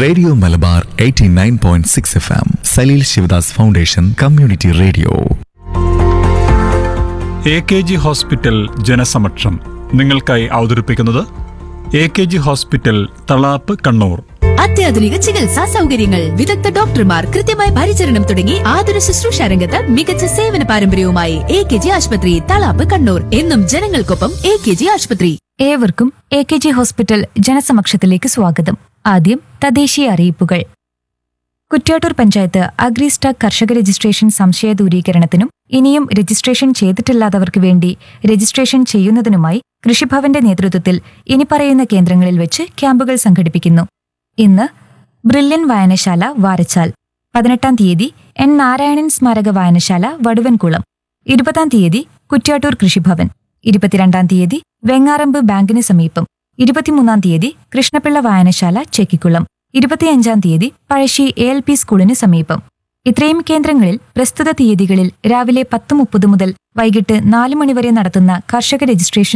radio Malabar 89.6 point six F M Saleel Shivadas foundation community radio A K G hospital ജനസമക്ഷം നിങ്ങൾക്കായി അവതരിപ്പിക്കുന്നത് A K G hospital Thalap Kannur അത്യാധുനിക ചികിത്സാ സൗകര്യങ്ങൾ വിദഗ്ധ ഡോക്ടർമാർ കൃത്യമായ പരിചരണം തുടങ്ങി ആതുര ശുശ്രൂഷ രംഗത്ത് മികച്ച സേവന പാരമ്പര്യവുമായി എ കെ ജി ആശുപത്രി തളാപ്പ് കണ്ണൂർ എന്നും ജനങ്ങൾക്കൊപ്പം എ കെ ജി ആശുപത്രി ഏവർക്കും എ കെ ജി ഹോസ്പിറ്റൽ ജനസമക്ഷത്തിലേക്ക് സ്വാഗതം ആദ്യം തദ്ദേശീയ അറിയിപ്പുകൾ കുറ്റ്യാട്ടൂർ പഞ്ചായത്ത് അഗ്രിസ്റ്റാക് കർഷക രജിസ്ട്രേഷൻ സംശയ ദൂരീകരണത്തിനും ഇനിയും രജിസ്ട്രേഷൻ ചെയ്തിട്ടില്ലാത്തവർക്ക് വേണ്ടി രജിസ്ട്രേഷൻ ചെയ്യുന്നതിനുമായി കൃഷിഭവന്റെ നേതൃത്വത്തിൽ ഇനി പറയുന്ന കേന്ദ്രങ്ങളിൽ വെച്ച് ക്യാമ്പുകൾ സംഘടിപ്പിക്കുന്നു ഇന്ന് ബ്രില്യൻ വായനശാല വാരച്ചാൽ പതിനെട്ടാം തീയതി എൻ നാരായണൻ സ്മാരക വായനശാല വടുവൻകുളം ഇരുപതാം തീയതി കുറ്റ്യാട്ടൂർ കൃഷിഭവൻ ഇരുപത്തിരണ്ടാം തീയതി വെങ്ങാറമ്പ് ബാങ്കിന് സമീപം ഇരുപത്തിമൂന്നാം തീയതി കൃഷ്ണപിള്ള വായനശാല ചെക്കിക്കുളം ഇരുപത്തിയഞ്ചാം തീയതി പഴശ്ശി എ എൽ പി സ്കൂളിന് സമീപം ഇത്രയും കേന്ദ്രങ്ങളിൽ പ്രസ്തുത തീയതികളിൽ രാവിലെ പത്ത് മുപ്പത് മുതൽ വൈകിട്ട് നാല് മണിവരെ നടത്തുന്ന കർഷക രജിസ്ട്രേഷൻ